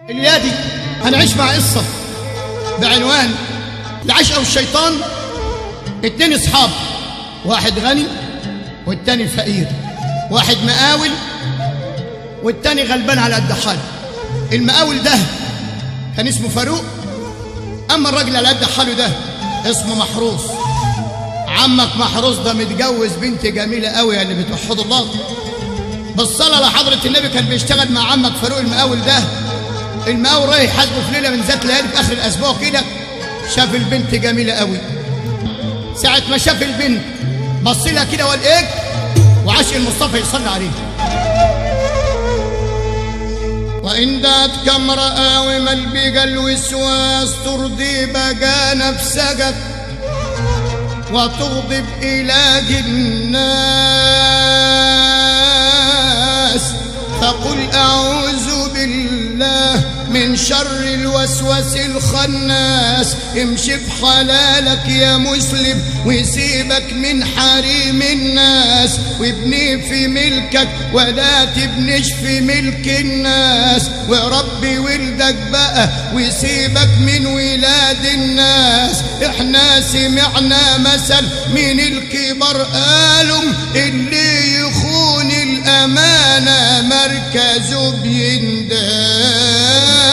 اليادي هنعيش مع قصة بعنوان العشق والشيطان اتنين اصحاب واحد غني والتاني فقير واحد مقاول والتاني غلبان على قد حاله المقاول ده كان اسمه فاروق اما الراجل على قد حاله ده اسمه محروس عمك محروس ده متجوز بنت جميلة قوي اللي بتوحد الله بالصلاة لحضرة النبي كان بيشتغل مع عمك فاروق المقاول ده المقاول رايح حاسبه في ليلة من ذات ليالي في آخر الأسبوع كده شاف البنت جميلة قوي ساعة ما شاف البنت بص لها كده وقال ايه وعاشق المصطفى يصلي عليه وإن داتك امرأة ومل بقى الوسواس ترضي بقى نفسك وتغضب إله الناس فقل أعوذ بالله من شر الوسوس الخناس امشي في حلالك يا مسلم وسيبك من حريم الناس وابني في ملكك ولا تبنش في ملك الناس وربي ولدك بقى وسيبك من ولاد الناس احنا سمعنا مثل من الكبر قالوا اللي يخون الأمانة مركزه بينداس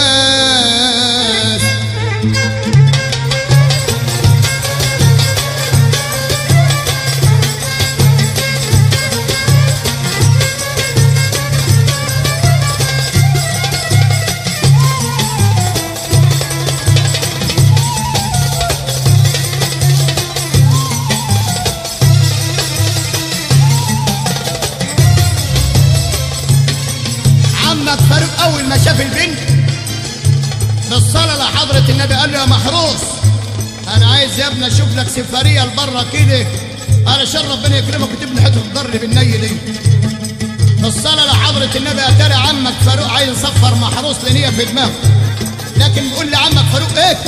عمك فاروق اول ما شاف البنت بالصلاه لحضره النبي قال له يا محروس انا عايز يا ابني اشوف لك سفريه لبره كده علشان ربنا يكرمك وتبني حته الضر بالني دي بالصلاه لحضره النبي اتاري عمك فاروق عايز يصفر محروس لنيه في دماغه لكن بيقول لعمك فاروق ايه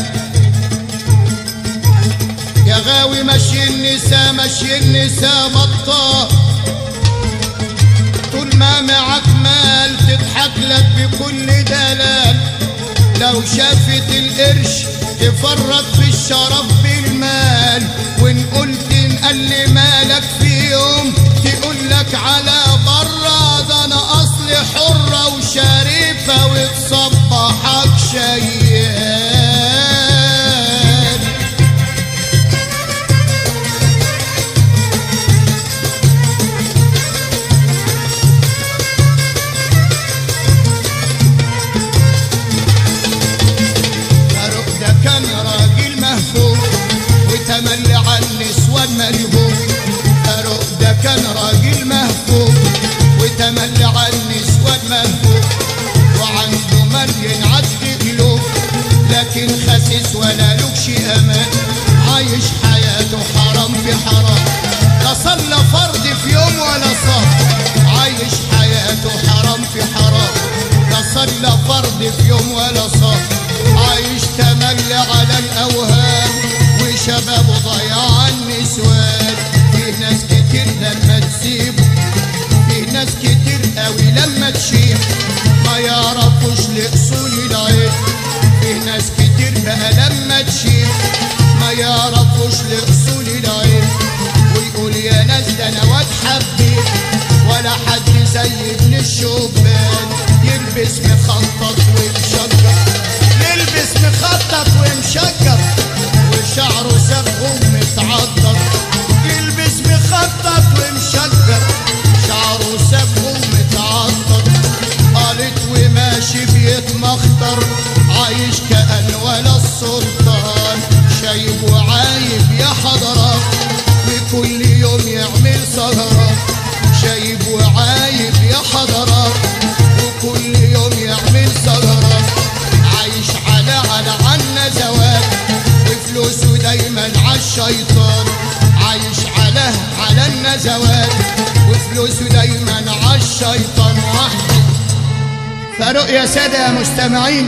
يا غاوي مشي النساء مشي النساء بطال طول ما معك مال تضحك لك بكل دلال لو شافت القرش تفرط في الشرف بالمال وان قلت نقل مالك في يوم تقول لك على برا ده انا اصلي حرة وشريفة وتصبحك شيال فاروق ده كان راجل مهفوف وتملي على النسوان ملهوف فاروق ده كان راجل مهفوف وتملي على النسوان ملهوف وعنده مليون عدد قلوب لكن خسيس ولا لكش امان عايش حياته حرام في حرام لا صلى فرض في يوم ولا صام عايش حياته حرام في حرام لا صلى فرض في يوم ولا صام عايش تملي على الاوهام وشبابه ضياع النسوان في ناس كتير لما تسيبه في ناس كتير قوي لما تشيب ما يعرفوش لاصول العين في ناس كتير بقى لما تشيب ما يعرفوش لاصول العين ويقول يا ناس ده انا واد حبيت ولا حد زي ابن الشبان يلبس مخطط ومشجر يلبس مخطط ومشجر وشعره سبغه متعطر يلبس مخطط ومشجر شعره سبغه متعطر قالت وماشي بيتمخطر عايش كأن ولا السلطان شايب وعايب يا حضرات وكل يوم يعمل سهرات شايب وعايب يا حضرات وكل يوم يعمل سهرات عايش على على عنا زواج وفلوسه دايما عالشيطان عايش على على النزوات وفلوسه دايما عالشيطان وحده فاروق يا سادة يا مستمعين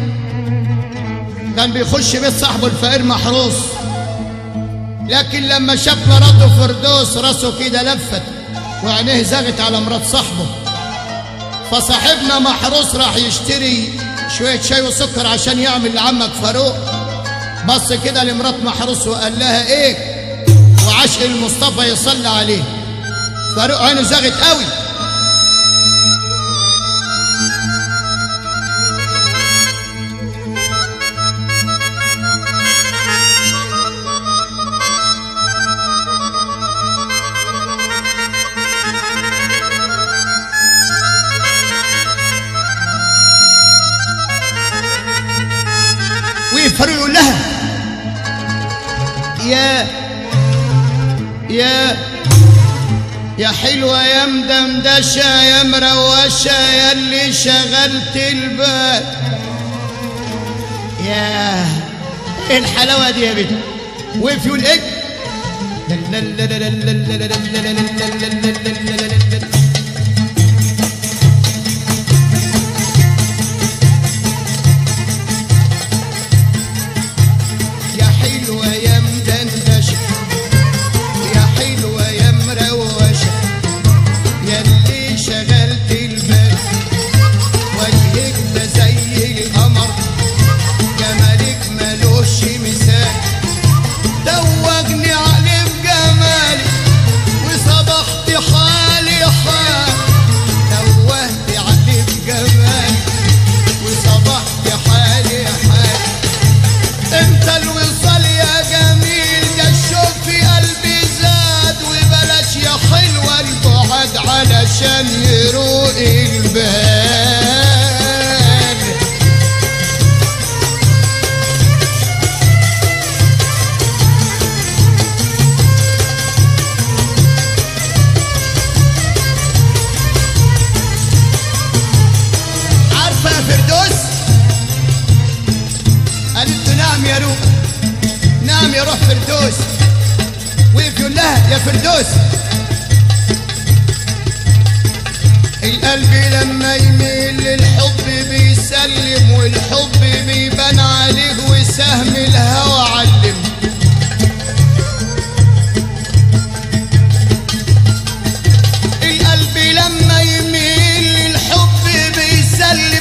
كان بيخش بيت صاحبه الفقير محروس لكن لما شاف مراته فردوس راسه كده لفت وعينيه زغت على مرات صاحبه فصاحبنا محروس راح يشتري شوية شاي وسكر عشان يعمل لعمك فاروق بص كده لمرات محروس وقال لها ايه وعشق المصطفى يصلي عليه فاروق عينه زغت قوي وفاروق يقول لها يا يا يا حلوة يا مدمدشة يا مروشة يا اللي شغلت البال يا ايه الحلاوة دي يا بنت وقف يقول ايه يا حلوة يا مدندشة يا حلوة يا مروشة يا اللي شغلت البال وجهك ده زي القمر جمالك ملوش مثال دوجني عليه بجمالك وصبحت حالي حال دوهت عليه بجمالك وصبحت حالي حال انت الوصال يا جميل ده الشوق في قلبي زاد وبلاش يا حلوة البعد علشان يروق البال عارفة يا فردوس قالت له نعم يا روح نعم يا روح فردوس وقف يقول لها يا فردوس القلب لما يميل للحب بيسلم والحب بيبان عليه وسهم الهوى علم القلب لما يميل للحب بيسلم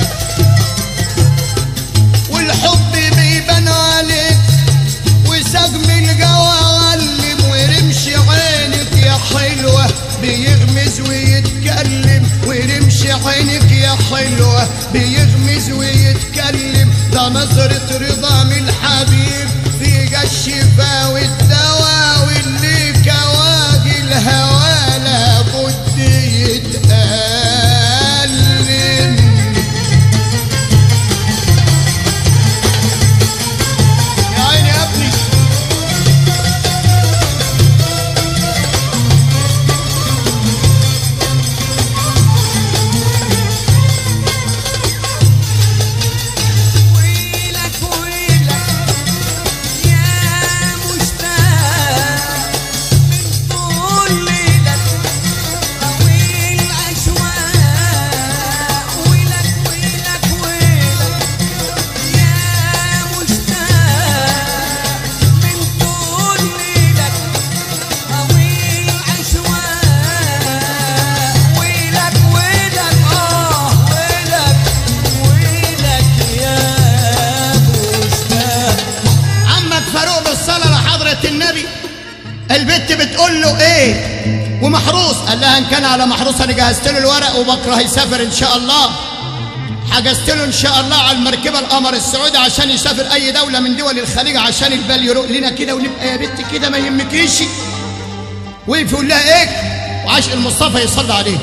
والحب بيبان عليك وسجم الجوى علم ورمش عينك يا حلوة بيغمز ويتكلم ورمش عينك يا حلوة بيغمز ويتكلم ده نظرة رضا من الحبيب في الشفا والدواء واللي كواجي الهوى لابد يتألم يا عيني يا ابني ويلك ويلك يا مشتاق من طول ليلك طويل أشواق ويلك ويلك ويلك يا مشتاق من طول ليلك طويل أشواق ويلك ويلك آه ويلك ويلك يا مشتاق عمك فاروق بالصلاة لحضرة النبي البت بتقول له ايه ومحروس قال لها ان كان على محروس انا جهزت له الورق وبكره يسافر ان شاء الله حجزت له ان شاء الله على المركبه القمر السعودي عشان يسافر اي دوله من دول الخليج عشان البال يروق لنا كده ونبقى يا بت كده ما يهمكيش وقف يقول لها ايه وعشق المصطفى يصلي عليه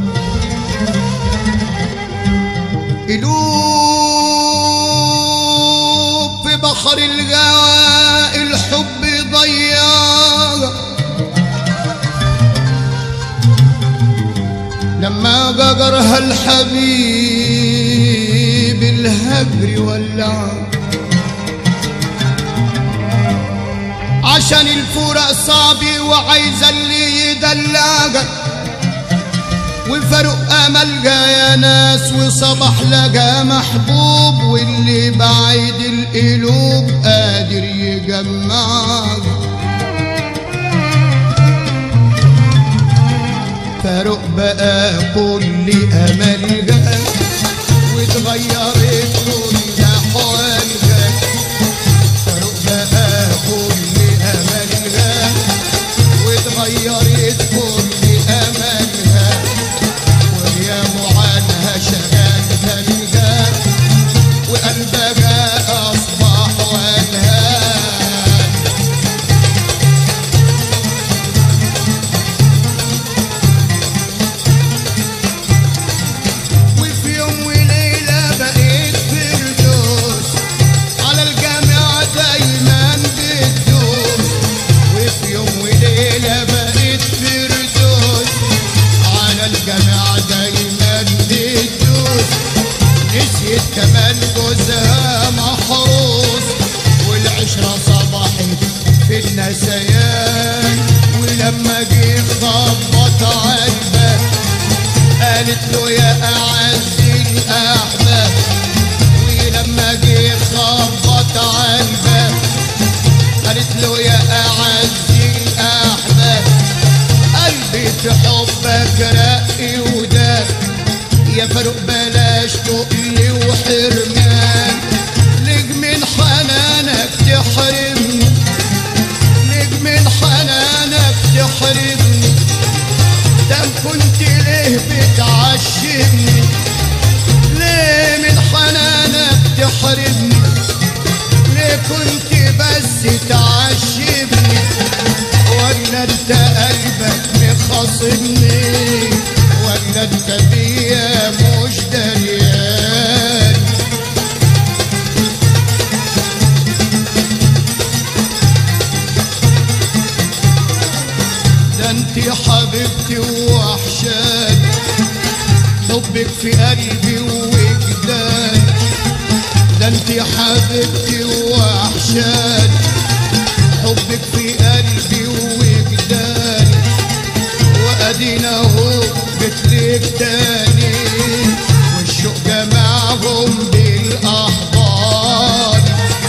قلوب في بحر الجواء الحب ضياغ لما ججرها الحبيب الهجر ولع عشان الفراق صعب وعايزه اللي يدلعك وفاروق امل يا ناس وصبح لقى محبوب واللي بعيد القلوب قادر يجمعك فاروق بقى كل امل جاء واتغيرت كل احوالها فاروق بقى كل املها واتغيرت كل املها وايام عنها شغال تلقى وقلبها اصبح والهان وفي يوم وليلة بقيت فردوس على الجامع دايما بتدوس وفي يوم وليلة بقيت فردوس على الجامع دايما بتدوس نسيت كمان جوزها محروس والعشرة صبحت في النسيان ولما جه خبط على الباب قالت له يا أعز الأحباب ولما جه خبط على الباب قالت له يا أعز الأحباب قلبي في حبك رقي وداب يا فاروق بلاش تقلي وحرمان ليك من حنانك تحرمني ليك من حنانك تحرمني دام كنت ليه بتعشمني ليه من حنانك تحرمني ليه كنت بس تعشمني ولا انت قلبك مخاصمني ولا انت بيا مش دريان ده انت حبيبتي ووحشاني حبك في قلبي ووجداني ده انت حبيبتي ووحشاني حبك في قلبي ووجداني وادينا اهو جيتلك تاني والشوق جمعهم بالاحضان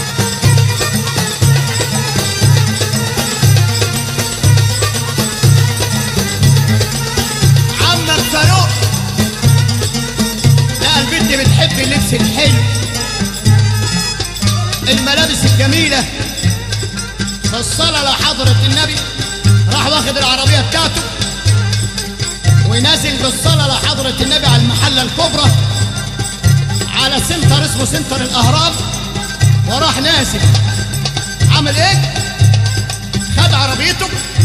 عمك فاروق لا البنت بتحب اللبس الحلو الملابس الجميلة فالصلاة لحضرة النبي راح واخد العربية بتاعته ونازل بالصلاة لحضرة النبي على المحلة الكبرى على سنتر اسمه سنتر الأهرام وراح نازل عمل ايه؟ خد عربيته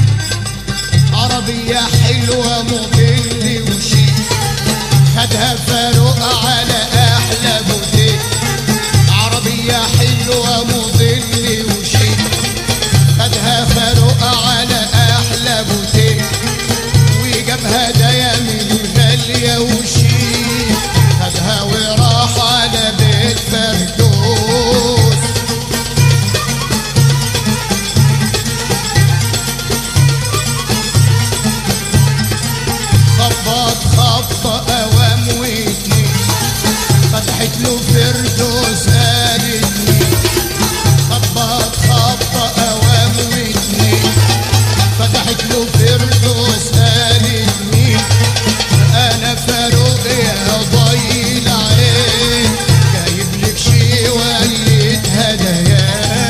عربية حلوة موديل وشيك خدها فاروق على أحلى بوتيك عربية حلوة موديل وشيك خدها فاروق على أحلى بوتيك وجاب هدايا من غالية وشيك خدها وراح على بيت فردوس خبط خبط اوام واتنين فتحت له فردوس قالتني خبط خبط اوام واتنين فتحت له فردوس قالتني انا فاروق يا ضي العين جايب لك شي وليت هدايا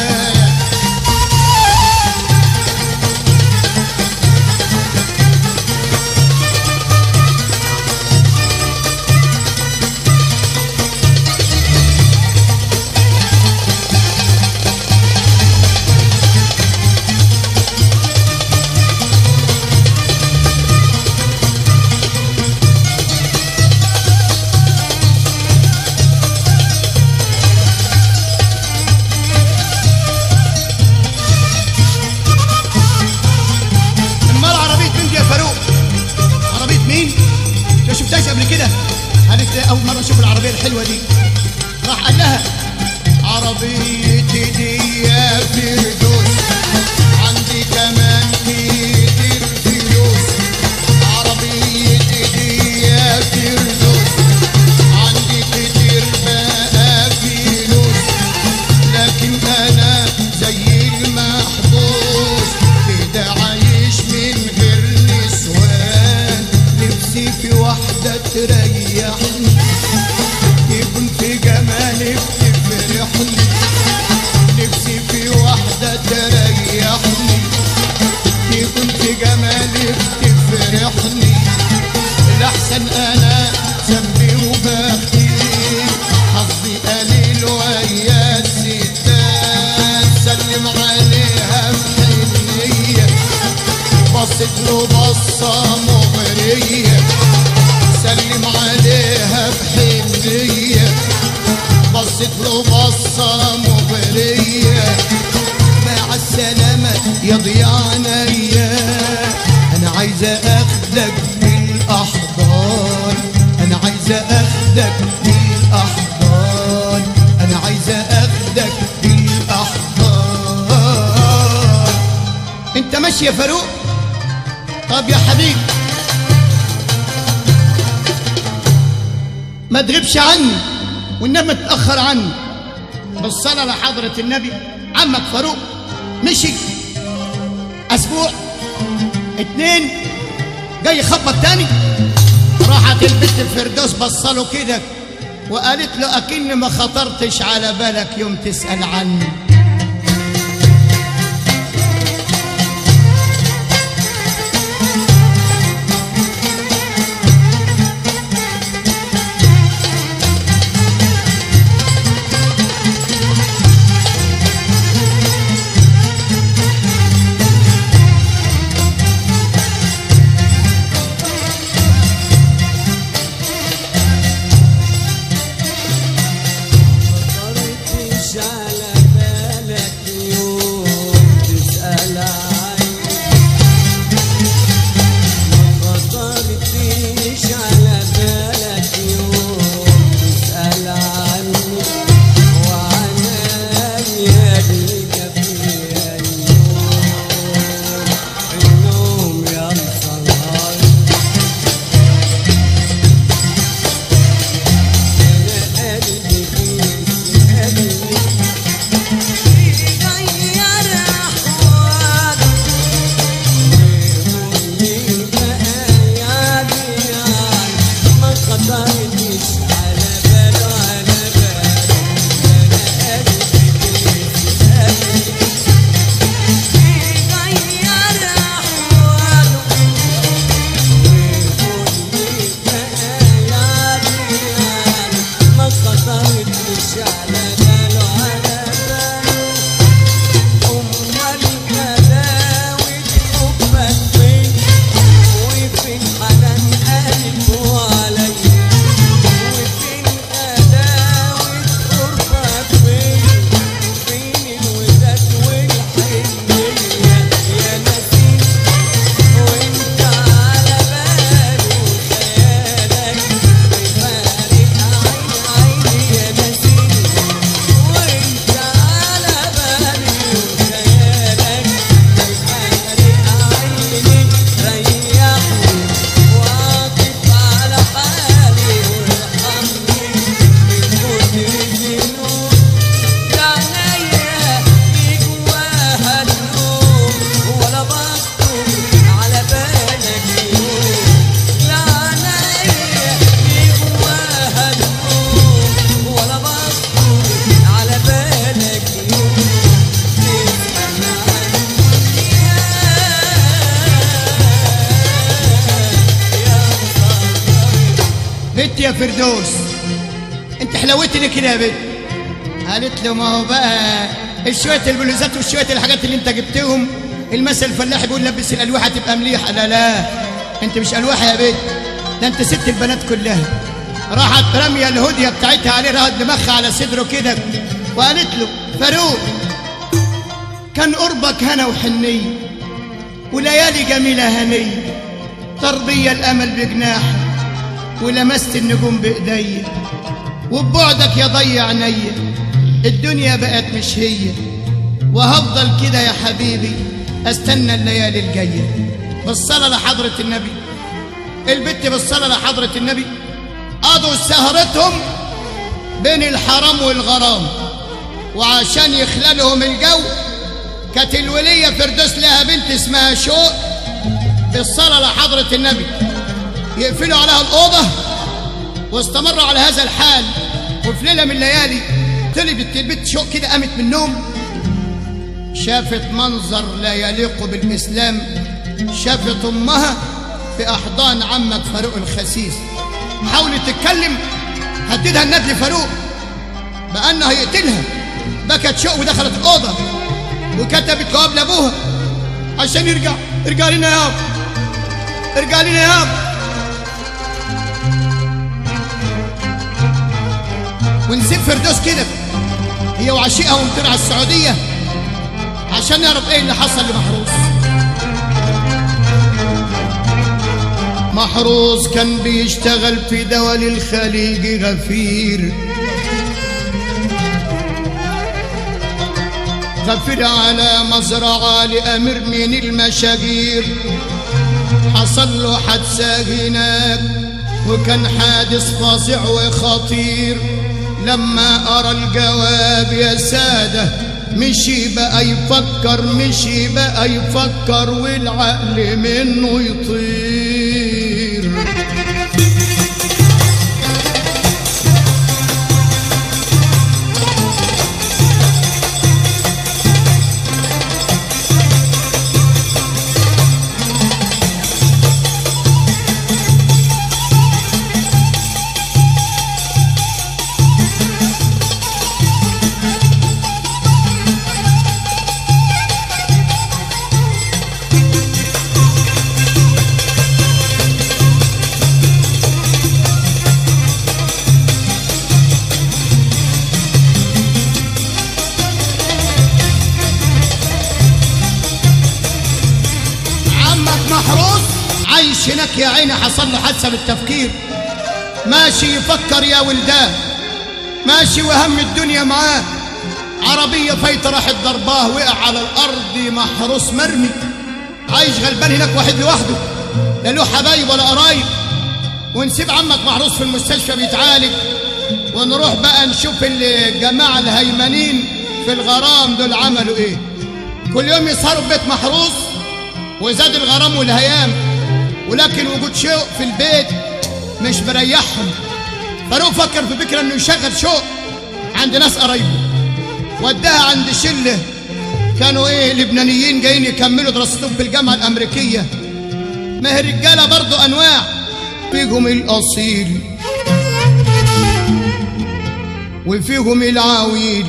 امال عربية مين دي يا فاروق؟ عربية مين؟ ما شفتهاش قبل كده قالت لي أول مرة أشوف العربية الحلوة دي راح قال لها عربيتي دي يا فردوس عندي كمان كتير فلوس عربيتي دي يا فردوس عندي كتير بقى فلوس لكن انا زي المحبوس كده عايش من غير نسوان نفسي في واحدة تريحني جمالك تفرحني نفسي في واحدة تريحني يكون في جمالك تفرحني الأحسن أنا ذنبي وبختي حظي قليل ويا الستات سلم عليها بحنية بصت له بصة مغرية سلم عليها بحنية بصت له بصة مغرية مع السلامة يا ضياء عينيا أنا عايزة أخدك بالأحضان أنا عايزة أخدك بالأحضان أنا عايزة أخدك بالأحضان أنت ماشي يا فاروق طب يا حبيبي ما تغيبش عني والنبي تتأخر عني بالصلاة لحضرة النبي عمك فاروق مشي أسبوع اتنين جاي يخبط تاني راحت البنت الفردوس بصله كده وقالت له أكن ما خطرتش على بالك يوم تسأل عني خطرتش على بالك يوم تسأل عني ما خطرتش على بالك يوم تسأل عني وعنان يديك فيها النوم النوم ينصهر أنا قلبي فيك قلبي غير أحواله ويقولي بقى يا بيان ما خطرتش على باله على باله أنا قلبي فيك قلبي غير أحواله ما خطرتش على باله على باله أمال مداوي حبك فين وفين حنان قلبه عليا وفين أداوي قربك فين فين الوداد والحنية يا نسيم وانت على بالي وخيالك بيفارق عين عيني يا نسيم وانت على بالي وخيالك بيفارق عيني ريحني واقف على حالي وارحمني من كتر الذنوب عينيا جواها النوم ولا بخطر على بالك يوم عينيا جواها النوم ولا بخطر على بالك يوم تسأل عني يا مصطفى بنت يا فردوس انت حلوتني كده يا بنت قالت له ما هو بقى شويه البلوزات وشويه الحاجات اللي انت جبتهم المثل الفلاح بيقول لبس الالواحه تبقى مليحه لا لا انت مش الواحه يا بنت ده انت ست البنات كلها راحت راميه الهديه بتاعتها عليه راحت دماغها على صدره كده وقالت له فاروق كان قربك هنا وحنيه وليالي جميله هنيه ترضي الامل بجناحك ولمست النجوم بايديا وببعدك يا ضيع عينيا الدنيا بقت مش هي وهفضل كده يا حبيبي استنى الليالي الجايه بالصلاه لحضره النبي البت بالصلاه لحضره النبي قضوا سهرتهم بين الحرام والغرام وعشان يخللهم الجو كانت الوليه فردوس لها بنت اسمها شوق بالصلاه لحضره النبي يقفلوا عليها الأوضة واستمروا على هذا الحال وفي ليله من الليالي طلبت البت شوق كده قامت من النوم شافت منظر لا يليق بالاسلام شافت امها في احضان عمك فاروق الخسيس حاولت تتكلم هددها الندل فاروق بانه هيقتلها بكت شوق ودخلت الاوضه وكتبت جواب لابوها عشان يرجع ارجع لنا يا ابا ارجع لنا يا ابا ونسيب فردوس كده هي وعشيقها ومطير على السعوديه عشان نعرف ايه اللي حصل لمحروس محروس كان بيشتغل في دول الخليج غفير غفير على مزرعة لأمير من المشاجير حصل له حادثة هناك وكان حادث فظيع وخطير لما أرى الجواب يا سادة مشي بقى يفكر مشي بقى يفكر والعقل منه يطير عمك محروس عايش هناك يا عيني حصل له حادثه بالتفكير ماشي يفكر يا ولدان ماشي وهم الدنيا معاه عربية فايتة راحت ضرباه وقع على الأرض محروس مرمي عايش غلبان هناك واحد لوحده لا له حبايب ولا قرايب ونسيب عمك محروس في المستشفى بيتعالج ونروح بقى نشوف الجماعة الهيمنين في الغرام دول عملوا ايه كل يوم يسهروا في بيت محروس وزاد الغرام والهيام ولكن وجود شوق في البيت مش مريحهم فاروق فكر في فكره انه يشغل شوق عند ناس قرايبه وداها عند شله كانوا ايه لبنانيين جايين يكملوا دراستهم في الجامعه الامريكيه ما هي رجاله برضو انواع فيهم الاصيل وفيهم العويل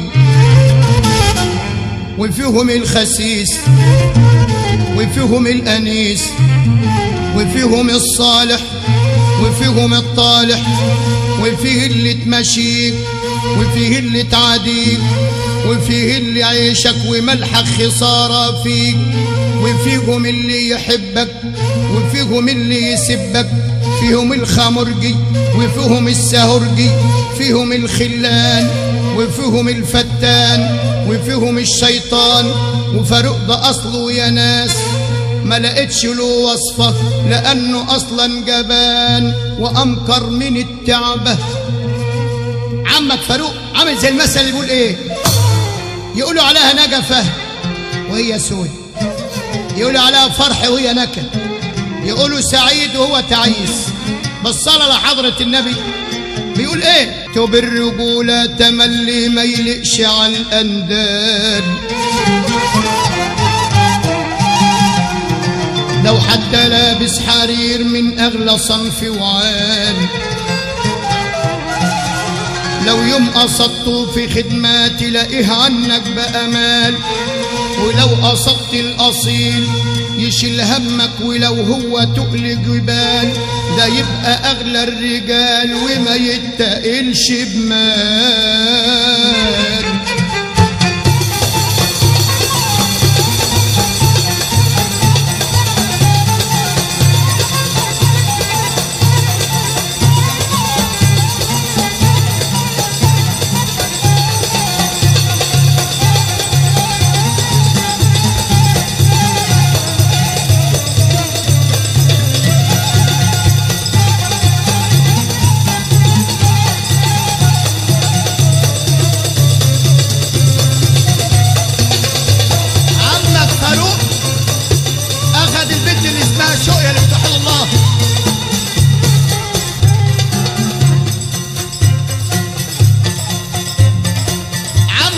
وفيهم الخسيس وفيهم الأنيس وفيهم الصالح وفيهم الطالح وفيه اللي تمشيك وفيه اللي تعاديك وفيه اللي عيشك وملحك خسارة فيك وفيهم اللي يحبك وفيهم اللي يسبك فيهم الخمرجي وفيهم السهرجي فيهم الخلان وفيهم الفتان وفيهم الشيطان وفاروق ده اصله يا ناس ما لقيتش له وصفة لأنه أصلا جبان وأمكر من التعبة عمك فاروق عامل زي المثل اللي بيقول إيه يقولوا عليها نجفة وهي سود يقولوا عليها فرح وهي نكد يقولوا سعيد وهو تعيس بالصلاة لحضرة النبي بيقول ايه توب الرجولة تملي ما يلقش على الأنداد لو حتى لابس حرير من أغلى صنف وعال لو يوم قصدته في خدمة تلاقيه عنك بأمال ولو قصدت الأصيل يشيل همك ولو هو تقل جبال ده يبقى أغلى الرجال وما يتقلش بمال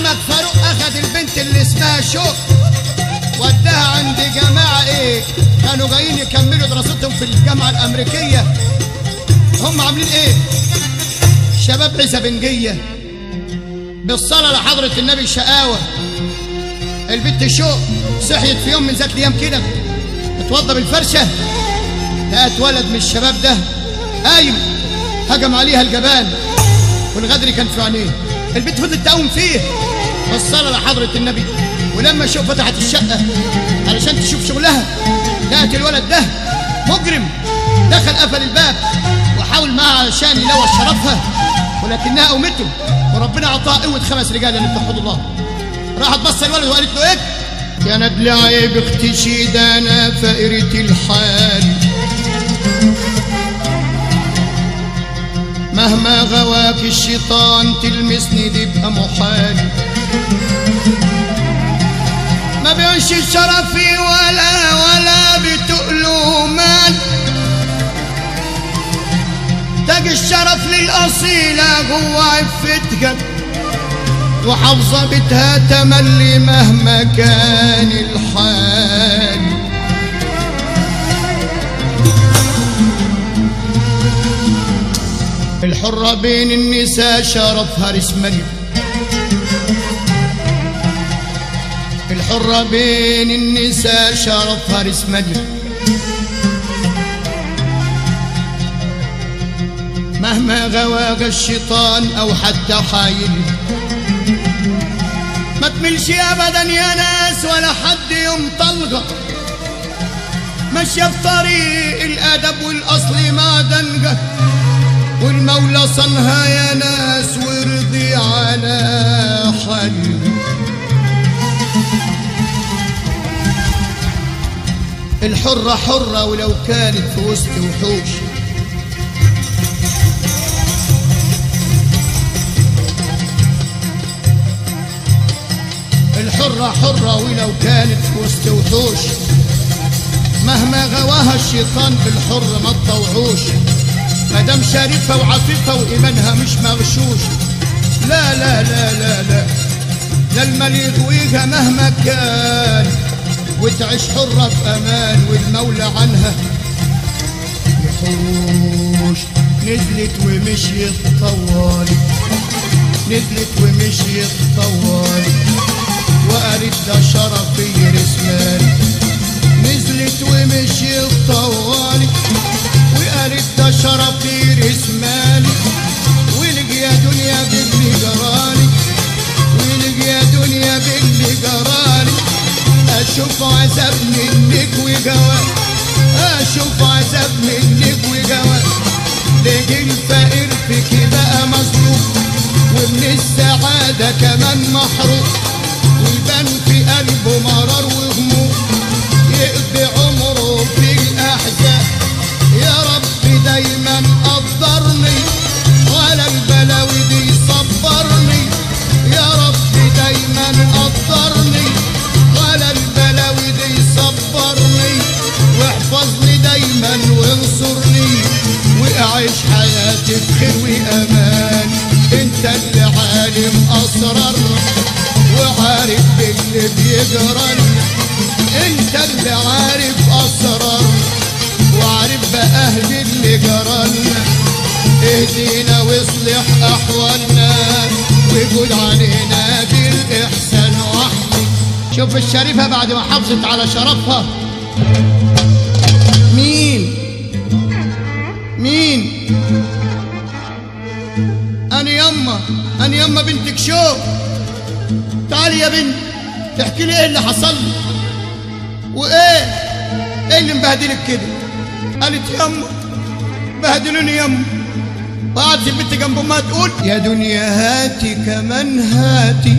عمك فاروق اخد البنت اللي اسمها شوق وداها عند جماعة ايه كانوا جايين يكملوا دراستهم في الجامعة الامريكية هم عاملين ايه شباب عزبنجية بالصلاة لحضرة النبي شقاوة البنت شوق صحيت في يوم من ذات الايام كده اتوضى بالفرشة لقت ولد من الشباب ده قايم هجم عليها الجبان والغدر كان في عينيه البنت فضلت تقوم فيه بالصلاة لحضرة النبي ولما شوف فتحت الشقة علشان تشوف شغلها لقت الولد ده مجرم دخل قفل الباب وحاول معها علشان يلوث شرفها ولكنها قومته وربنا اعطاها قوة خمس رجال اللي بتحفظ الله راحت بص الولد وقالت له ايه يا ندل عيب اختشي ده انا فقرة الحال مهما غواك الشيطان تلمسني دي بقى محال ما بيعش شرفي ولا ولا بتقله مال تاج الشرف للأصيلة جوا عفتك وحافظة بيتها تملي مهما كان الحال الحرة بين النساء شرفها رسملي الحرة بين النساء شرفها رسملي مهما غواك الشيطان أو حتى حايل ما تملش أبدا يا ناس ولا حد يوم طلقة ماشية في طريق الأدب والأصل ما دنجة والمولى صنها يا ناس وارضي على حل الحرة حرة ولو كانت في وسط وحوش الحرة حرة ولو كانت في وسط وحوش مهما غواها الشيطان بالحر ما تطوعوش مدام شريفة وعفيفة وإيمانها مش مغشوش لا لا لا لا لا لا المال يغويها مهما كان وتعيش حرة في أمان والمولى عنها يحوش نزلت ومشيت طوالي نزلت ومشيت طوالي وقالت ده شرفي رسمالي نزلت ومشيت طوالي وقالت ده شرفي رسمالي ولقي يا دنيا باللي جرالي ولقي يا دنيا باللي جرالي اشوف عذاب منك وجواب اشوف عذاب منك وجواب لقي الفقير فيك بقى مظلوم ومن السعادة كمان محروم ويبان في قلبه مرار وهموم يقضي عمره في الأحزان يا رب دايما قدرني ولا البلاوي دي صبرني يا رب دايما قدرني ولا البلاوي دي صبرني واحفظني دايما وانصرني واعيش حياتي بخير وامان انت اللي عالم اسرارنا وعارف باللي بيجرالنا انت اللي عارف اسرارنا وعارف بأهل اللي جرالنا اهدينا واصلح احوالنا وقول علينا بالاحسان واحمي شوف الشريفه بعد ما حافظت على شرفها مين مين انا يما انا يما بنتك شو تعالي يا بنت تحكي لي ايه اللي حصل لي وايه ايه اللي مبهدلك كده قالت يما بهدلوني يما وقعدت البنت جنب امها تقول يا دنيا هاتي كمان هاتي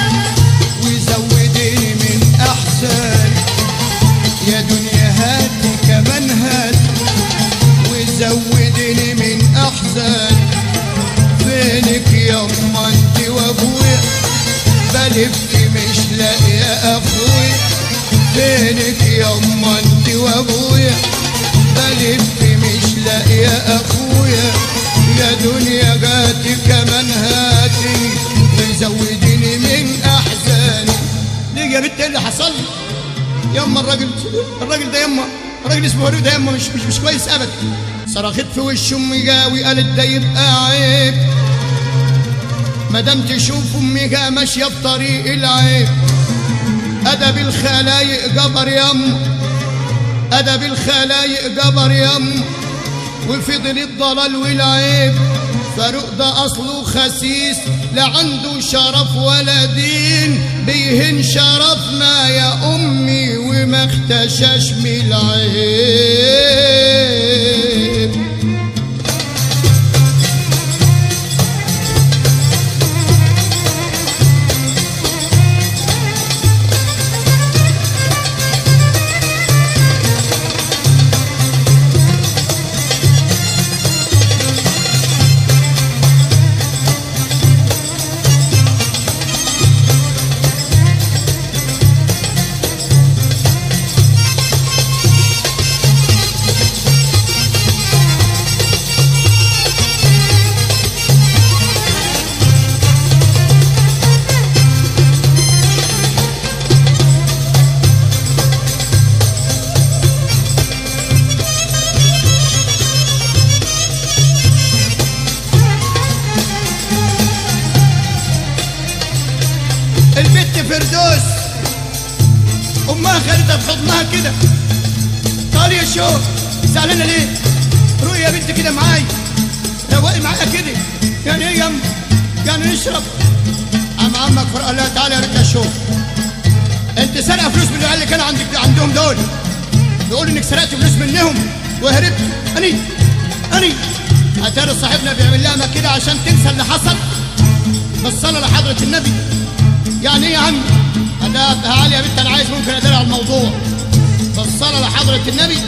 وزوديني من احساني يا دنيا هاتي كمان هاتي وزوديني من احساني فينك يا اما انت وابويا بلف مش لاقي اخويا فينك يا اما انت وابويا بلف مش لاقي اخويا يا دنيا جاتي كمان هاتي ويزودني من احزاني ليه يا بنت ايه اللي حصل لي يما الراجل الراجل ده يما الراجل اسمه وليد ده يما مش مش مش كويس ابدا صرخت في وش امي جاوي قالت ده يبقى عيب ما دام تشوف امي جا ماشيه في طريق العيب ادب الخلايق جبر يما ادب الخلايق جبر يما وفضل الضلال والعيب فاروق ده اصله خسيس لا عنده شرف ولا دين بيهن شرفنا يا امي وما اختشاش من العيب البت فردوس امها خدتها في حضنها كده قال يا شو زعلانه ليه روحي يا بنت كده معايا روقي معايا كده يعني ايه يم يعني نشرب عم عمك فرق الله تعالى يا بنت شو انت سرقه فلوس من العيال اللي كانوا عندك عندهم دول بيقولوا انك سرقت فلوس منهم وهربت اني اني اتاري صاحبنا بيعمل لها ما كده عشان تنسى اللي حصل بالصلاه لحضره النبي يعني ايه يا عم انا تعالي يا بنت انا عايز ممكن ادري على الموضوع بالصلاه لحضره النبي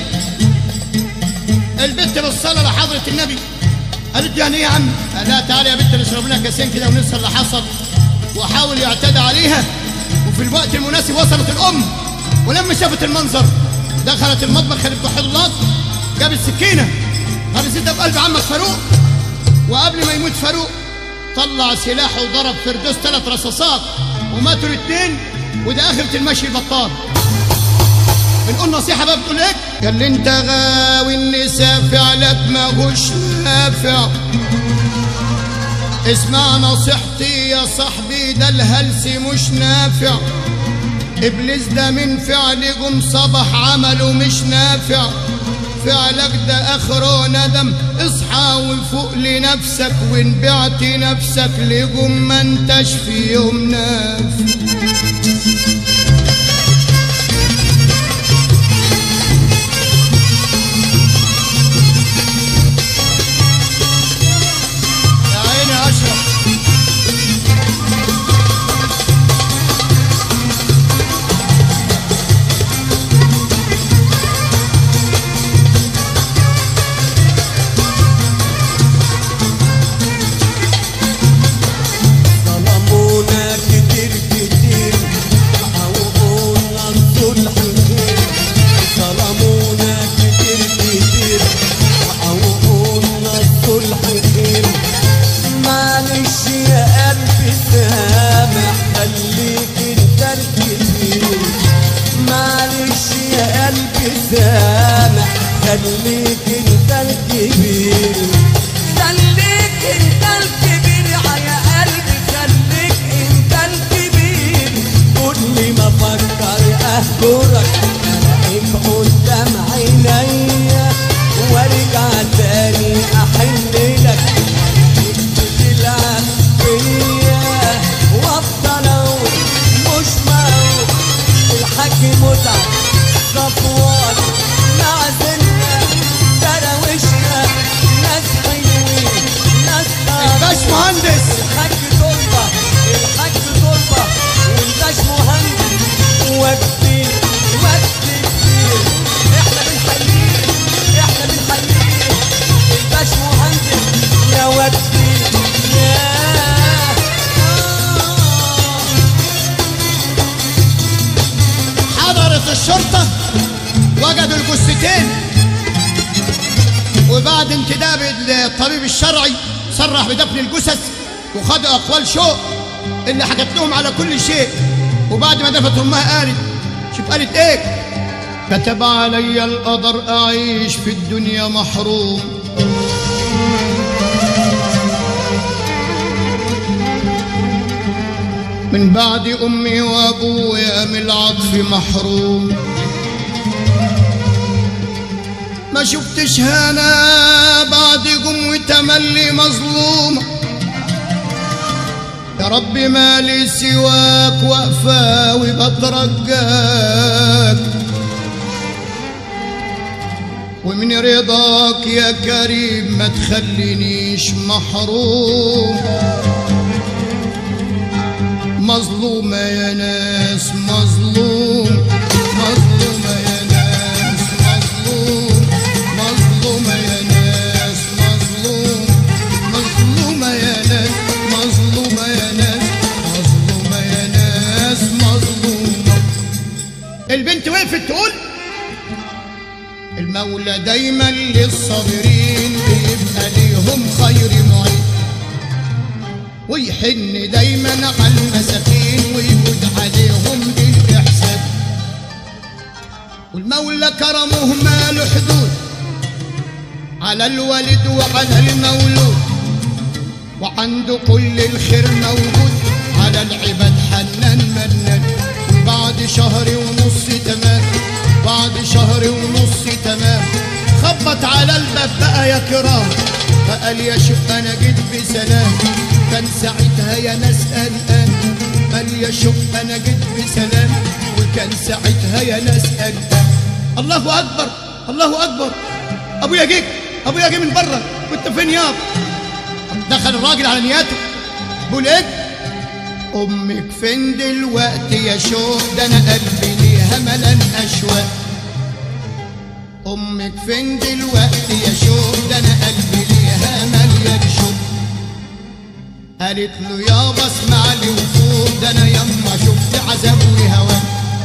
البنت بالصلاه لحضره النبي قالت يعني ايه يا عم لا تعالي يا بنت نشرب لنا كاسين كده وننسى اللي حصل وحاول يعتدى عليها وفي الوقت المناسب وصلت الام ولما شافت المنظر دخلت المطبخ خلت توحد الله جابت سكينه غرزتها في قلب عمك فاروق وقبل ما يموت فاروق طلع سلاحه وضرب فردوس ثلاث رصاصات وماتوا الاثنين وده اخرة المشي البطال بنقول نصيحة بقى بتقول ايه؟ قال لي انت غاوي النساء فعلك ما هوش نافع اسمع نصيحتي يا صاحبي ده الهلس مش نافع ابليس ده من فعل قم صبح عمله مش نافع فعلك ده اخره ندم اصحى وفوق لنفسك وان بعت نفسك لقم ما انتش في يوم نافع يا عيني يا اشرف ظلمونا كتير كتير عوقونا الصلح خير ظلمونا كتير كتير عوقونا الصلح خير معلش يا قلبي سامح خليك انت الكبير معلش يا قلبي سامح خليك انت الكبير خليك انت الكبير يا قلبي خليك انت الكبير كل ما افكر اهجرك الاقيك قدام عينيا وارجع تاني احن لك تلعب فيا وافضل اقول مش معقول الحاج متعب صفوان معزلنا دروشنا ناس حلوين ناس باش مهندس الحاج تربة الحاج تربة والباش مهندس وكتير وكتير احنا بنحييه احنا بنحييه الباش مهندس يا وكتير يا حضرت الشرطة وجدوا الجثتين وبعد انتداب الطبيب الشرعي صرح بدفن الجثث وخدوا أقوال شوق اللي حكت لهم على كل شيء وبعد ما دفت امها قالت شوف قالت ايه كتب علي القدر اعيش في الدنيا محروم من بعد امي وابويا من العطف محروم ما شفتش هنا بعد قم وتملي مظلومة يا رب ما لي سواك واقفة وبترجاك ومن رضاك يا كريم ما تخلينيش محروم مظلومة يا ناس مظلوم مظلومة يا ناس مظلوم مظلومة يا ناس مظلوم مظلومة يا ناس مظلومة يا ناس مظلومة يا ناس مظلومة البنت وقفت تقول المولى دايما للصابرين بيبقى ليهم خير معين ويحن دايما على المساكين ويجود عليهم بالإحسان والمولى كرمه ما له حدود على الولد وعلى المولود وعنده كل الخير موجود على العباد حنان منان بعد شهر ونص تمام بعد شهر ونص تمام خبط على الباب بقى يا كرام فقال يا شوف انا جيت بسلام كان ساعتها يا ناس قلقان قال يا شوف انا جيت بسلام وكان ساعتها يا ناس قلقان الله اكبر الله اكبر ابويا جه ابويا جه من بره كنت فين يابا دخل الراجل على نياته بيقول ايه امك فين دلوقتي يا شوق ده انا قلبي ليها ملان اشواق امك فين دلوقتي يا شوق ده انا قلبي ليها مليان شوق قالت له يابا اسمع لي وفوق ده انا يما شفت عذاب وهوى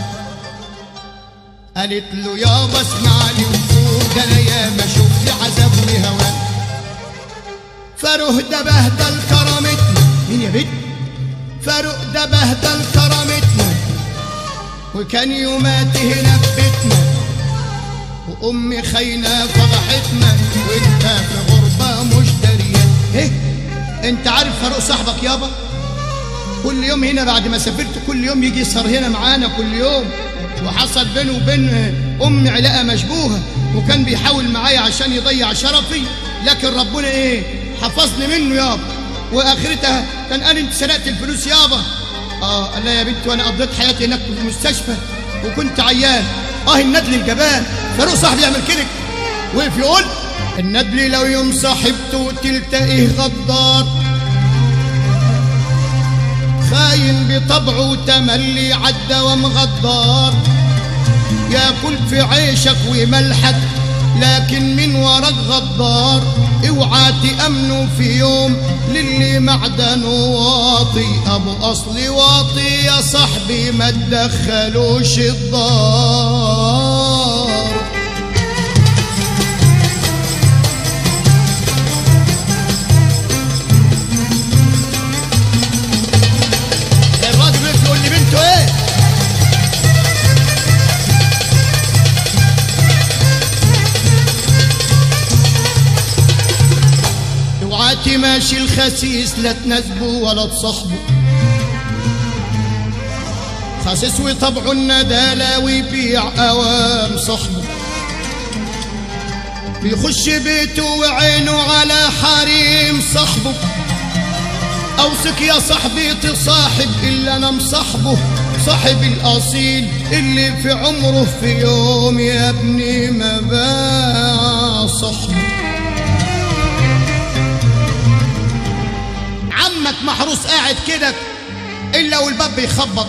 قالت له يابا اسمع لي وفوق ده انا ياما شفت عذاب وهوى فاروق ده بهدل كرامتنا مين يا بنت فاروق ده بهدل كرامتنا وكان يومات هنا في بيتنا وامي خاينه فضحتنا وانت في غربه مش دريان ايه انت عارف فاروق صاحبك يابا كل يوم هنا بعد ما سافرت كل يوم يجي يسهر هنا معانا كل يوم وحصل بينه وبين امي علاقه مشبوهه وكان بيحاول معايا عشان يضيع شرفي لكن ربنا ايه حفظني منه يابا واخرتها كان قال انت سرقت الفلوس يابا اه قال لا يا بنت وانا قضيت حياتي هناك في المستشفى وكنت عيان اه الندل الجبان فاروق صاحبي يعمل كده وقف يقول الندل لو يوم صاحبته تلتقيه غدار خاين بطبعه تملي عدى ومغدار ياكل في عيشك وملحك لكن من وراك غدار اوعى تأمنوا في يوم للي معدنه واطي ابو اصلي واطي يا صاحبي ما تدخلوش الدار الراجل وقف يقول لي بنته ايه اوعى تماشي الخسيس لا تناسبه ولا تصاحبه خسيس وطبعه الندالة ويبيع اوام صاحبه بيخش بيته وعينه على حريم صاحبه اوثق يا صاحبي تصاحب الا انا مصاحبه صاحب الاصيل اللي في عمره في يوم يا ابني ما باع صاحبه عمك محروس قاعد كده الا والباب بيخبط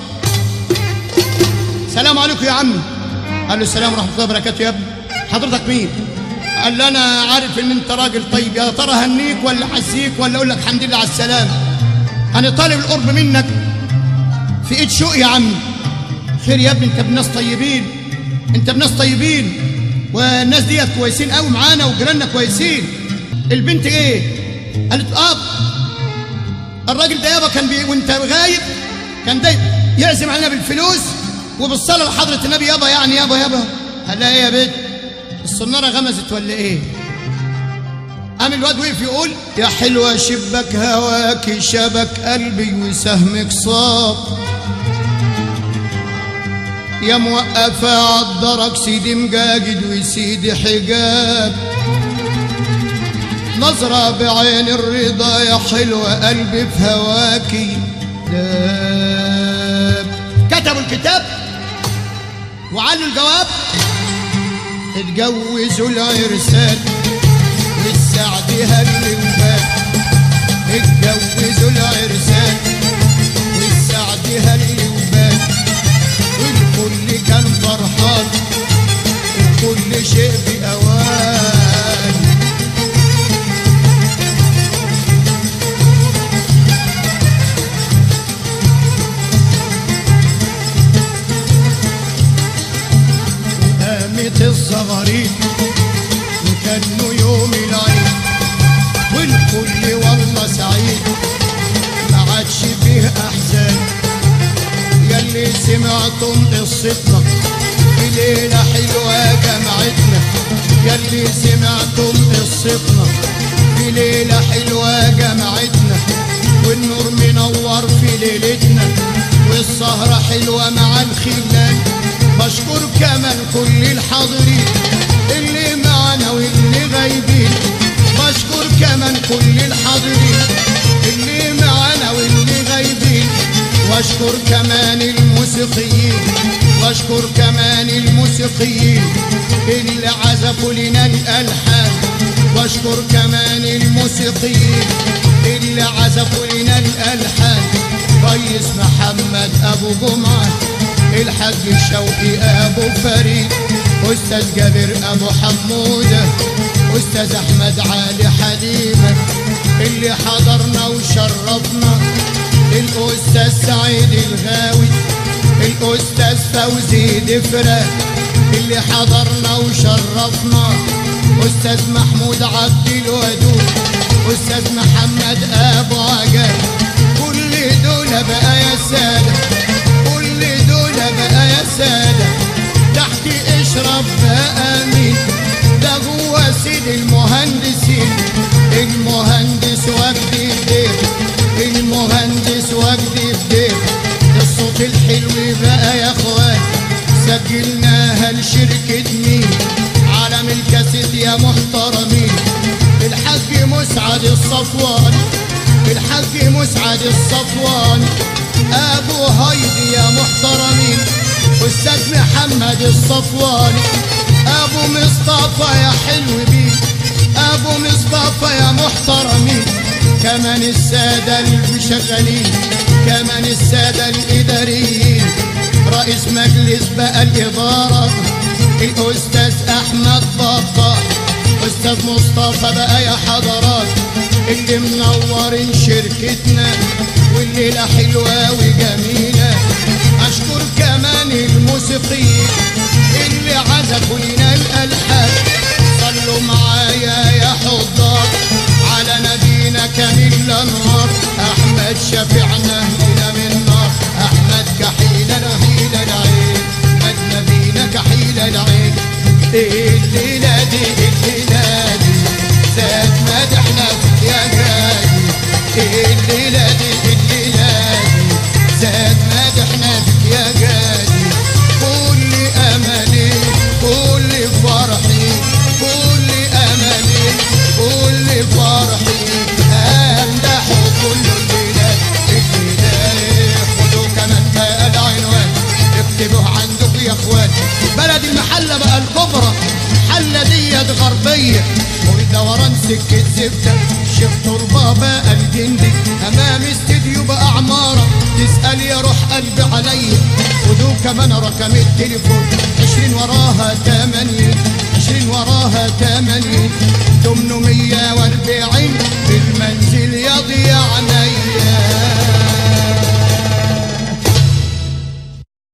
سلام عليكم يا عمي قال له السلام ورحمه الله وبركاته يا ابني حضرتك مين قال لي انا عارف ان انت راجل طيب يا ترى هنيك ولا حسيك ولا اقول لك الحمد لله على السلامه انا طالب القرب منك في ايد شوق يا عمي خير يا ابني انت بناس طيبين انت بناس طيبين والناس ديت كويسين قوي معانا وجيراننا كويسين البنت ايه قالت اب الراجل ده يابا كان بي وانت غايب كان ده يعزم علينا بالفلوس وبالصلاه لحضره النبي يابا يعني يابا يابا قال لها ايه يا بنت الصناره غمزت ولا ايه قام الواد وقف يقول يا حلوه شبك هواك شبك قلبي وسهمك صاب يا موقفة عالدرك سيدي مجاجد وسيدي حجاب نظرة بعين الرضا يا حلوة قلبي في هواكي داب كتبوا الكتاب وعلوا الجواب اتجوزوا العرسان والسعد هل وفات اتجوزوا العرسان والسعد هل وفات والكل كان فرحان وكل شيء بأوان قامت الصغاريد وكانوا يوم العيد والكل والله سعيد ما عادش فيه احزان ياللي سمعتم قصتنا في ليلة حلوة جمعتنا ياللي سمعتم قصتنا في ليلة حلوة جمعتنا والنور منور في ليلتنا والسهرة حلوة مع الخلان بشكر كمان كل الحاضرين اللي معانا واللي غايبين بشكر كمان كل الحاضرين اللي معانا واللي غايبين واشكر كمان الموسيقيين واشكر كمان الموسيقيين اللي عزفوا لنا الالحان واشكر كمان الموسيقيين اللي عزفوا لنا الالحان ريس محمد ابو جمعه الحاج شوقي ابو فريد استاذ جابر ابو حموده استاذ احمد علي حليمه اللي حضرنا وشرفنا الاستاذ سعيد الغاوي الاستاذ فوزي دفرة اللي حضرنا وشرفنا استاذ محمود عبد الودود استاذ محمد ابو عجاب كل دول بقى يا ساده كل دول بقى يا ساده تحت اشرف بقى مين ده هو سيد المهندسين المهندس وجدي الدير المهندس وجدي الدير الصوت الحلو بقى يا اخوان سجلناها لشركة مين عالم الكاسيت يا محترمين الحاج مسعد الصفوان الحاج مسعد الصفوان ابو هيدي يا محترمين استاذ محمد الصفواني ابو مصطفى يا حلو بيه ابو مصطفى يا محترمين كمان السادة المشغلين كمان السادة الإداريين رئيس مجلس بقى الإدارة الأستاذ أحمد بطة أستاذ مصطفى بقى يا حضرات اللي منورين شركتنا والليلة حلوة وجميلة أشكر كمان الموسيقيين اللي عزفوا لنا الألحان صلوا معايا يا حضار على نبينا كامل الأنوار أحمد شفيعنا هنا من نار أحمد كحيل نهيل العين أحمد نبينا كحيل العين الليلة دي الليلة دي زاد مدحنا يا غالي الليلة دي الليلة دي زاد مدحنا يا غالي كل أملي كل فرحي كل أملي كل فرحي أمدح كل الليلة الليلة خدوا كمان بقى العنوان اكتبوه عندكم يا اخوان بلد المحلة بقى الكبرى حلة ديت غربية ودوران سكة زبدة شيخ تربة بقى الجندي أمام استديو بقى عمارة تسأل يا روح قلبي عليا خدوا كمان رقم التليفون عشرين وراها تمانية عشرين وراها تمانية